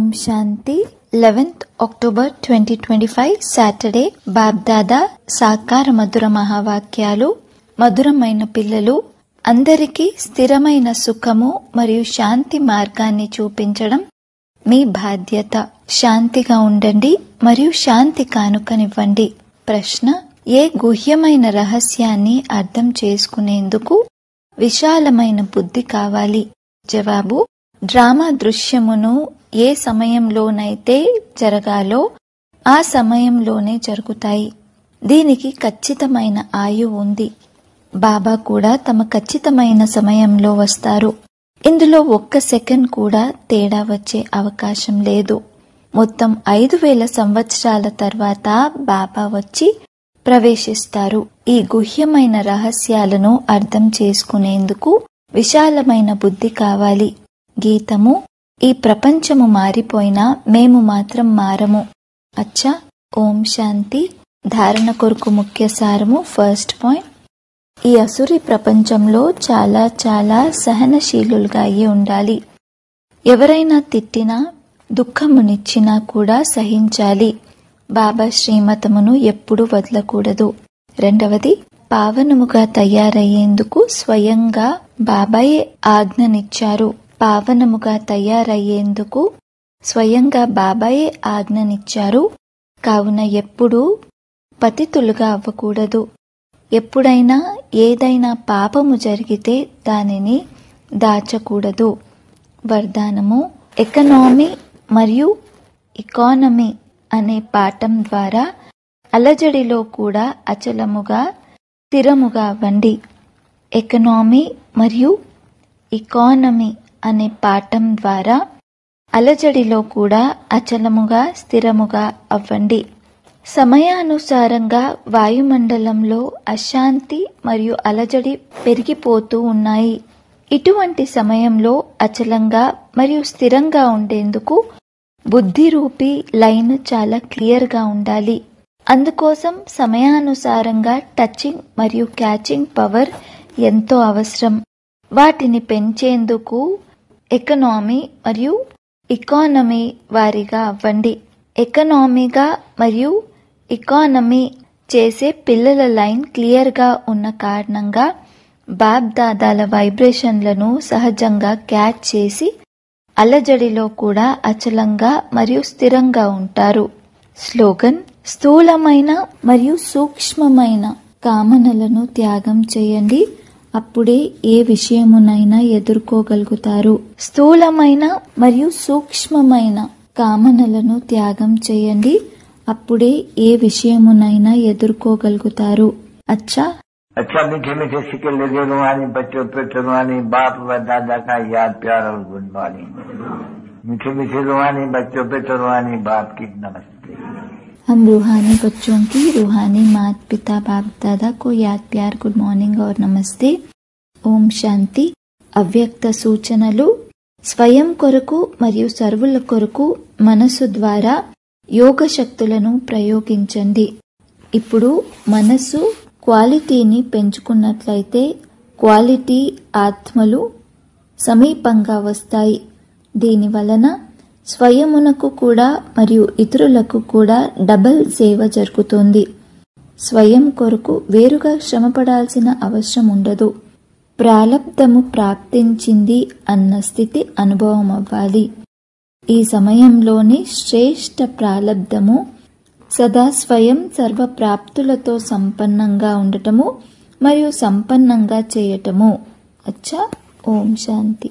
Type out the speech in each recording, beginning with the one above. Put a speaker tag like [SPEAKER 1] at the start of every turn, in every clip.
[SPEAKER 1] ఓం శాంతి eleventh October twenty twenty five Saturday Bapdada సాకార మధుర మహావాక్యాలు మధురమైన పిల్లలు అందరికీ స్థిరమైన సుఖము మరియు శాంతి మార్గాన్ని చూపించడం మీ బాధ్యత శాంతిగా ఉండండి మరియు శాంతి కానుకనివ్వండి ప్రశ్న ఏ గుహ్యమైన రహస్యాన్ని అర్థం చేసుకునేందుకు విశాలమైన బుద్ధి కావాలి జవాబు డ్రామా దృశ్యమును ఏ సమయంలోనైతే జరగాలో ఆ సమయంలోనే జరుగుతాయి దీనికి ఖచ్చితమైన ఆయు ఉంది బాబా కూడా తమ ఖచ్చితమైన సమయంలో వస్తారు ఇందులో ఒక్క సెకండ్ కూడా తేడా వచ్చే అవకాశం లేదు మొత్తం ఐదు వేల సంవత్సరాల తర్వాత బాబా వచ్చి ప్రవేశిస్తారు ఈ గుహ్యమైన రహస్యాలను అర్థం చేసుకునేందుకు విశాలమైన బుద్ధి కావాలి గీతము ఈ ప్రపంచము మారిపోయినా మేము మాత్రం మారము అచ్చా ఓం శాంతి ధారణ కొరకు ముఖ్య సారము ఫస్ట్ పాయింట్ ఈ అసురి ప్రపంచంలో చాలా చాలా సహనశీలులుగా అయి ఉండాలి ఎవరైనా తిట్టినా దుఃఖమునిచ్చినా కూడా సహించాలి బాబా శ్రీమతమును ఎప్పుడూ వదలకూడదు రెండవది పావనముగా తయారయ్యేందుకు స్వయంగా బాబాయే ఆజ్ఞనిచ్చారు పావనముగా తయారయ్యేందుకు స్వయంగా బాబాయే ఆజ్ఞనిచ్చారు కావున ఎప్పుడూ పతితులుగా అవ్వకూడదు ఎప్పుడైనా ఏదైనా పాపము జరిగితే దానిని దాచకూడదు వరదానము ఎకనామీ మరియు ఇకానమీ అనే పాఠం ద్వారా అలజడిలో కూడా అచలముగా స్థిరముగా అవ్వండి ఎకనామీ మరియు ఇకానమీ అనే పాఠం ద్వారా అలజడిలో కూడా అచలముగా స్థిరముగా అవ్వండి సమయానుసారంగా వాయుమండలంలో అశాంతి మరియు అలజడి పెరిగిపోతూ ఉన్నాయి ఇటువంటి సమయంలో అచలంగా మరియు స్థిరంగా ఉండేందుకు బుద్ధి రూపీ లైన్ చాలా క్లియర్గా ఉండాలి అందుకోసం సమయానుసారంగా టచింగ్ మరియు క్యాచింగ్ పవర్ ఎంతో అవసరం వాటిని పెంచేందుకు ఎకనామీ మరియు ఇకానమీ వారిగా అవ్వండి ఎకనామీగా మరియు ఇకానమీ చేసే పిల్లల లైన్ క్లియర్గా ఉన్న కారణంగా బాబ్ దాదాల వైబ్రేషన్లను సహజంగా క్యాచ్ చేసి అలజడిలో కూడా అచలంగా మరియు స్థిరంగా ఉంటారు స్లోగన్ స్థూలమైన మరియు సూక్ష్మమైన కామనలను త్యాగం చేయండి అప్పుడే ఏ విషయమునైనా ఎదుర్కోగలుగుతారు స్థూలమైన మరియు సూక్ష్మమైన కామనలను త్యాగం చేయండి అప్పుడే ఏ విషయమునైనా ఎదుర్కోగలుగుతారు అచ్చా
[SPEAKER 2] अच्छा मीठे मीठे सिक्के लगे रुहानी बच्चों पे रुहानी बाप व दादा का याद प्यार और गुड मॉर्निंग मीठे मीठे रुहानी बच्चों पे रुहानी बाप की नमस्ते
[SPEAKER 1] हम रूहानी बच्चों की रूहानी माता पिता बाप दादा को याद प्यार గుడ్ మార్నింగ్ और నమస్తే ఓం శాంతి అవ్యక్త సూచనలు స్వయం కొరకు మరియు సర్వుల కొరకు మనసు ద్వారా యోగ శక్తులను ప్రయోగించండి ఇప్పుడు మనసు క్వాలిటీని పెంచుకున్నట్లయితే క్వాలిటీ ఆత్మలు సమీపంగా వస్తాయి దీని వలన స్వయమునకు కూడా మరియు ఇతరులకు కూడా డబల్ సేవ జరుగుతుంది స్వయం కొరకు వేరుగా శ్రమపడాల్సిన అవసరం ఉండదు ప్రాలబ్ధము ప్రాప్తించింది అన్న స్థితి అనుభవం అవ్వాలి ఈ సమయంలోని శ్రేష్ట ప్రాలబ్ధము సదా స్వయం సర్వప్రాప్తులతో సంపన్నంగా ఉండటము మరియు సంపన్నంగా చేయటము అచ్చా ఓం శాంతి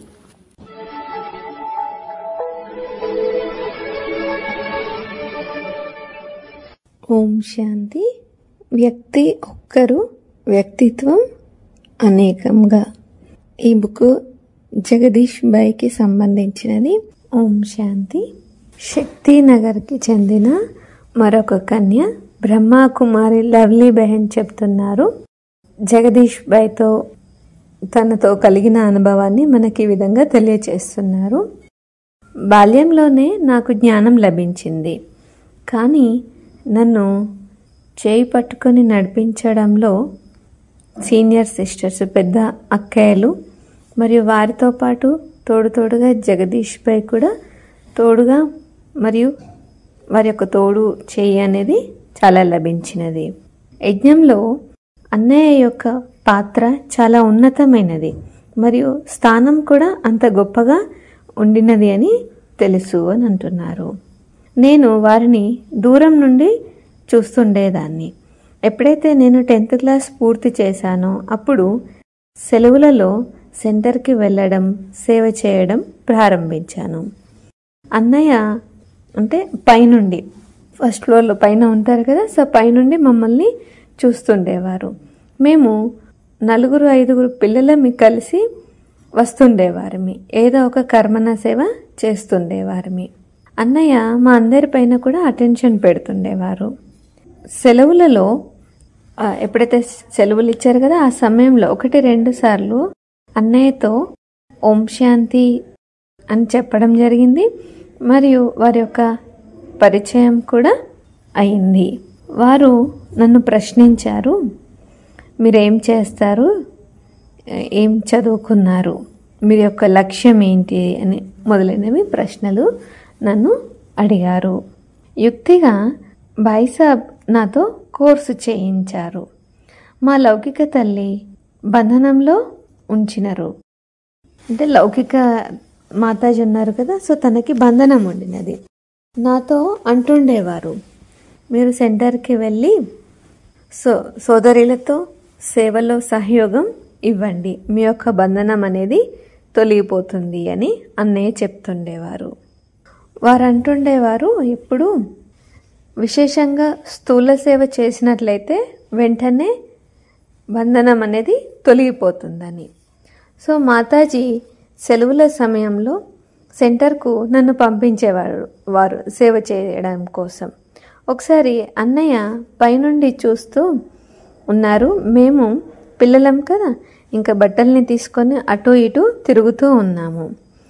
[SPEAKER 3] ఓం శాంతి వ్యక్తి ఒక్కరు వ్యక్తిత్వం అనేకంగా ఈ బుక్ జగదీష్ బాయ్కి సంబంధించినది ఓం శాంతి శక్తినగర్కి చెందిన మరొక కన్య బ్రహ్మాకుమారి లవ్లీ బెహన్ చెప్తున్నారు జగదీష్ బాయ్తో తనతో కలిగిన అనుభవాన్ని మనకి ఈ విధంగా తెలియచేస్తున్నారు బాల్యంలోనే నాకు జ్ఞానం లభించింది కానీ నన్ను చేయి పట్టుకొని నడిపించడంలో సీనియర్ సిస్టర్స్ పెద్ద అక్కయ్యలు మరియు వారితో పాటు తోడు తోడుగా జగదీష్ పై కూడా తోడుగా మరియు వారి యొక్క తోడు చేయి అనేది చాలా లభించినది యజ్ఞంలో అన్నయ్య యొక్క పాత్ర చాలా ఉన్నతమైనది మరియు స్థానం కూడా అంత గొప్పగా ఉండినది అని తెలుసు అని అంటున్నారు నేను వారిని దూరం నుండి చూస్తుండేదాన్ని ఎప్పుడైతే నేను టెన్త్ క్లాస్ పూర్తి చేశానో అప్పుడు సెలవులలో సెంటర్కి వెళ్ళడం సేవ చేయడం ప్రారంభించాను అన్నయ్య అంటే పైనుండి ఫస్ట్ ఫ్లోర్లో పైన ఉంటారు కదా సో పైనుండి మమ్మల్ని చూస్తుండేవారు మేము నలుగురు ఐదుగురు పిల్లలమి కలిసి వస్తుండేవారిమి ఏదో ఒక కర్మణ సేవ చేస్తుండేవారిమి అన్నయ్య మా అందరిపైన కూడా అటెన్షన్ పెడుతుండేవారు సెలవులలో ఆ, ఎప్పుడైతే సెలవులు ఇచ్చారు కదా ఆ సమయంలో ఒకటి రెండు సార్లు అన్నయ్యతో ఓం శాంతి అని చెప్పడం జరిగింది మరియు వారి యొక్క పరిచయం కూడా అయింది వారు నన్ను ప్రశ్నించారు మీరేం చేస్తారు ఏం చదువుకున్నారు మీ యొక్క లక్ష్యం ఏంటి అని మొదలైనవి ప్రశ్నలు నన్ను అడిగారు యుక్తిగా బాయిసాబ్ నాతో కోర్సు చేయించారు మా లౌకిక తల్లి బంధనంలో ఉంచినారు అంటే లౌకిక మాతాజీ ఉన్నారు కదా సో తనకి బంధనం ఉండినది నాతో అంటుండేవారు మీరు సెంటర్కి వెళ్ళి సో సోదరులతో సేవలో సహయోగం ఇవ్వండి మీ యొక్క బంధనం అనేది తొలగిపోతుంది అని అన్నయ్య చెప్తుండేవారు వారు అంటుండేవారు ఎప్పుడు విశేషంగా స్థూల సేవ చేసినట్లయితే వెంటనే బంధనం అనేది తొలగిపోతుందని సో మాతాజీ సెలవుల సమయంలో సెంటర్కు నన్ను పంపించేవారు వారు సేవ చేయడం కోసం ఒకసారి అన్నయ్య పైనుండి చూస్తూ ఉన్నారు మేము పిల్లలం కదా ఇంకా బట్టల్ని తీసుకొని అటు ఇటు తిరుగుతూ ఉన్నాము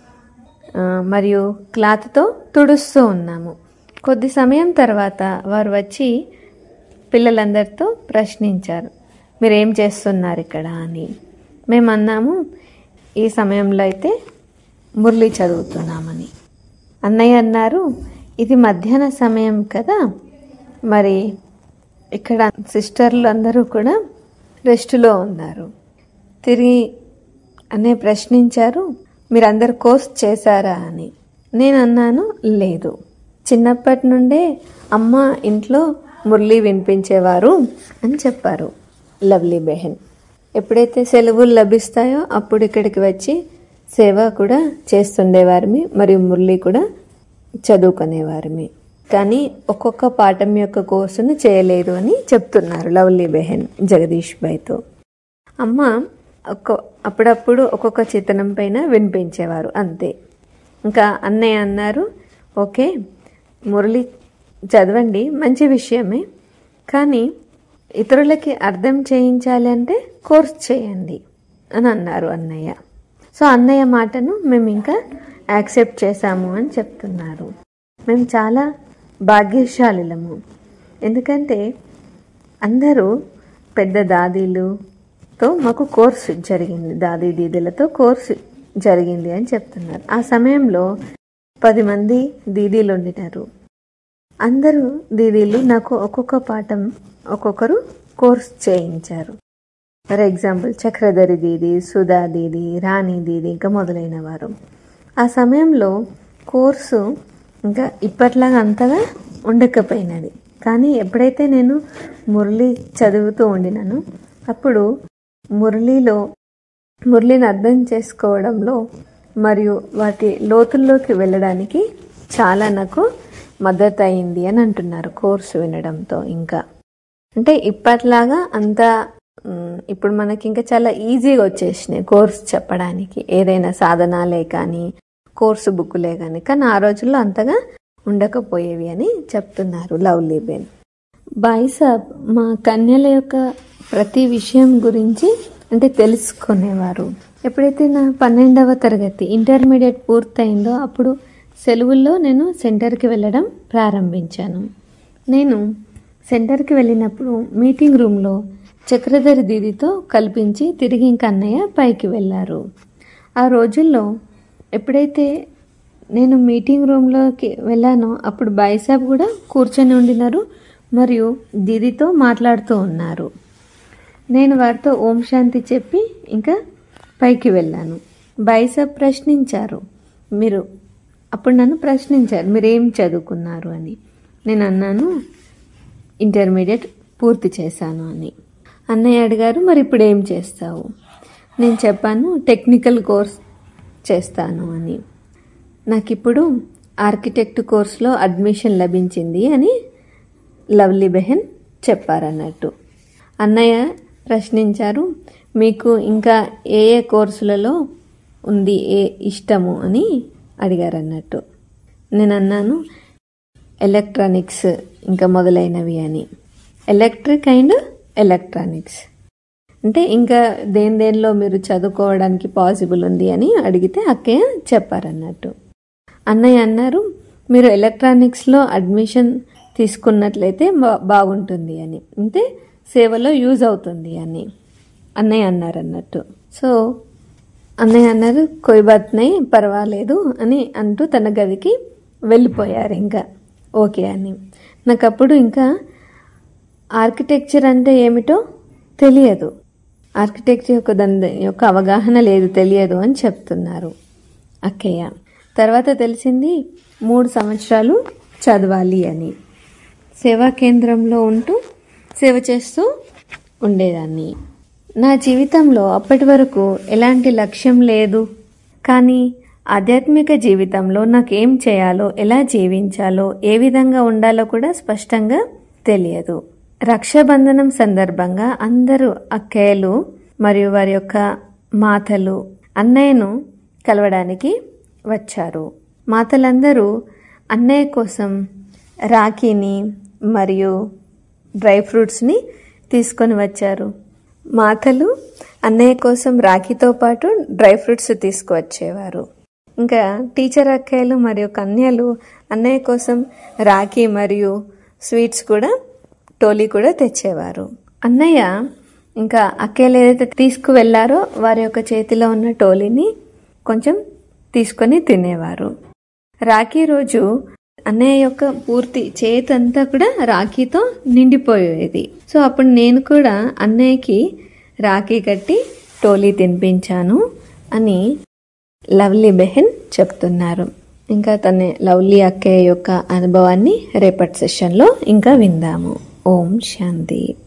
[SPEAKER 3] ఆ, మరియు క్లాత్తో తుడుస్తూ ఉన్నాము కొద్ది సమయం తర్వాత వారు వచ్చి పిల్లలందరితో ప్రశ్నించారు మీరేం చేస్తున్నారు ఇక్కడ అని మేము అన్నాము ఈ సమయంలో అయితే మురళి చదువుతున్నామని అన్నయ్య అన్నారు ఇది మధ్యాహ్న సమయం కదా మరి ఇక్కడ సిస్టర్లు అందరూ కూడా రెస్టులో ఉన్నారు తిరిగి అనే ప్రశ్నించారు మీరందరు కోర్స్ చేశారా అని నేను అన్నాను లేదు చిన్నప్పటి నుండే అమ్మ ఇంట్లో మురళి వినిపించేవారు అని చెప్పారు లవ్లీ బెహన్ ఎప్పుడైతే సెలవులు లభిస్తాయో అప్పుడు ఇక్కడికి వచ్చి సేవ కూడా చేస్తుండేవారిమి మరియు మురళి కూడా చదువుకునేవారిమి కానీ ఒక్కొక్క పాఠం యొక్క కోర్సును చేయలేదు అని చెప్తున్నారు లవ్లీ బెహన్ జగదీష్ భాయ్తో అమ్మ ఒక్క అప్పుడప్పుడు ఒక్కొక్క చిత్రం పైన వినిపించేవారు అంతే ఇంకా అన్నయ్య అన్నారు ఓకే మురళి చదవండి మంచి విషయమే కానీ ఇతరులకి అర్థం చేయించాలి అంటే కోర్స్ చేయండి అని అన్నారు అన్నయ్య సో అన్నయ్య మాటను మేము ఇంకా యాక్సెప్ట్ చేశాము అని చెప్తున్నారు మేము చాలా భాగ్యశాలులము ఎందుకంటే అందరూ పెద్ద దాదీలుతో మాకు కోర్సు జరిగింది దాదీ దీదీలతో కోర్సు జరిగింది అని చెప్తున్నారు ఆ సమయంలో పది మంది దీదీలు ఉండినారు అందరూ దీదీలు నాకు ఒక్కొక్క పాఠం ఒక్కొక్కరు కోర్స్ చేయించారు ఫర్ ఎగ్జాంపుల్ చక్రధరి దీది సుధా దీది రాణి దీది ఇంకా మొదలైన వారు ఆ సమయంలో కోర్సు ఇంకా ఇప్పట్లాగా అంతగా ఉండకపోయినది కానీ ఎప్పుడైతే నేను మురళి చదువుతూ ఉండినాను అప్పుడు మురళిలో మురళిని అర్థం చేసుకోవడంలో మరియు వాటి లోతుల్లోకి వెళ్ళడానికి చాలా నాకు మద్దతు అయింది అని అంటున్నారు కోర్సు వినడంతో ఇంకా అంటే ఇప్పట్లాగా అంత మ్, ఇప్పుడు మనకి ఇంకా చాలా ఈజీగా వచ్చేసినాయి కోర్స్ చెప్పడానికి ఏదైనా సాధనాలే కానీ కోర్సు బుక్కులే కానీ కానీ ఆ రోజుల్లో అంతగా ఉండకపోయేవి అని చెప్తున్నారు లవ్లీ బెన్ బాయిసాబ్ మా కన్యల యొక్క ప్రతి విషయం గురించి అంటే తెలుసుకునేవారు ఎప్పుడైతే నా పన్నెండవ తరగతి ఇంటర్మీడియట్ పూర్తయిందో అప్పుడు సెలవుల్లో నేను సెంటర్కి వెళ్ళడం ప్రారంభించాను నేను సెంటర్కి వెళ్ళినప్పుడు మీటింగ్ రూమ్లో చక్రధరి దీదితో కల్పించి తిరిగి ఇంక అన్నయ్య పైకి వెళ్ళారు ఆ రోజుల్లో ఎప్పుడైతే నేను మీటింగ్ రూమ్లోకి వెళ్ళాను అప్పుడు బాయిసాబ్ కూడా కూర్చొని ఉండినారు మరియు దీదితో మాట్లాడుతూ ఉన్నారు నేను వారితో ఓం శాంతి చెప్పి ఇంకా పైకి వెళ్ళాను బాయిసాబ్ ప్రశ్నించారు మీరు అప్పుడు నన్ను ప్రశ్నించారు మీరు ఏం చదువుకున్నారు అని నేను అన్నాను ఇంటర్మీడియట్ పూర్తి చేశాను అని అన్నయ్య అడిగారు మరి ఇప్పుడు ఏం చేస్తావు నేను చెప్పాను టెక్నికల్ కోర్స్ చేస్తాను అని నాకు ఇప్పుడు ఆర్కిటెక్ట్ కోర్సులో అడ్మిషన్ లభించింది అని లవ్లీ బెహన్ చెప్పారన్నట్టు అన్నయ్య ప్రశ్నించారు మీకు ఇంకా ఏ ఏ కోర్సులలో ఉంది ఏ ఇష్టము అని అడిగారు అన్నట్టు నేను అన్నాను ఎలక్ట్రానిక్స్ ఇంకా మొదలైనవి అని ఎలక్ట్రిక్ అండ్ ఎలక్ట్రానిక్స్ అంటే ఇంకా దేని దేనిలో మీరు చదువుకోవడానికి పాసిబుల్ ఉంది అని అడిగితే అక్కయ్య చెప్పారన్నట్టు అన్నయ్య అన్నారు మీరు ఎలక్ట్రానిక్స్లో అడ్మిషన్ తీసుకున్నట్లయితే బా- బాగుంటుంది అని అంటే సేవలో యూజ్ అవుతుంది అని అన్నయ్య అన్నారు అన్నట్టు సో అన్నయ్య అన్నారు కోయి బాత్ నై పర్వాలేదు అని అంటూ తన గదికి వెళ్ళిపోయారు ఇంకా ఓకే అని నాకు అప్పుడు ఇంకా ఆర్కిటెక్చర్ అంటే ఏమిటో తెలియదు ఆర్కిటెక్చర్ యొక్క దాని యొక్క అవగాహన లేదు తెలియదు అని చెప్తున్నారు అక్కయ్య తర్వాత తెలిసింది మూడు సంవత్సరాలు చదవాలి అని సేవా కేంద్రంలో ఉంటూ సేవ చేస్తూ ఉండేదాన్ని నా జీవితంలో అప్పటి వరకు ఎలాంటి లక్ష్యం లేదు కానీ ఆధ్యాత్మిక జీవితంలో నాకు ఏం చేయాలో ఎలా జీవించాలో ఏ విధంగా ఉండాలో కూడా స్పష్టంగా తెలియదు రక్షాబంధనం సందర్భంగా అందరూ అక్కయ్యలు మరియు వారి యొక్క మాతలు అన్నయ్యను కలవడానికి వచ్చారు మాతలందరూ అన్నయ్య కోసం రాఖీని మరియు డ్రై ఫ్రూట్స్ని తీసుకొని వచ్చారు మాతలు అన్నయ్య కోసం రాఖీతో పాటు డ్రై ఫ్రూట్స్ తీసుకువచ్చేవారు ఇంకా టీచర్ అక్కయ్యలు మరియు కన్యలు అన్నయ్య కోసం రాఖీ మరియు స్వీట్స్ కూడా టోలీ కూడా తెచ్చేవారు అన్నయ్య ఇంకా అక్కయ్యలు ఏదైతే తీసుకువెళ్లారో వారి యొక్క చేతిలో ఉన్న టోలీని కొంచెం తీసుకొని తినేవారు రాఖీ రోజు అన్నయ్య యొక్క పూర్తి చేతంతా కూడా రాఖీతో నిండిపోయేది సో అప్పుడు నేను కూడా అన్నయ్యకి రాఖీ కట్టి టోలీ తినిపించాను అని లవ్లీ బెహెన్ చెప్తున్నారు ఇంకా తన లవ్లీ అక్కయ్య యొక్క అనుభవాన్ని రేపటి సెషన్లో ఇంకా విందాము ఓం శాంతి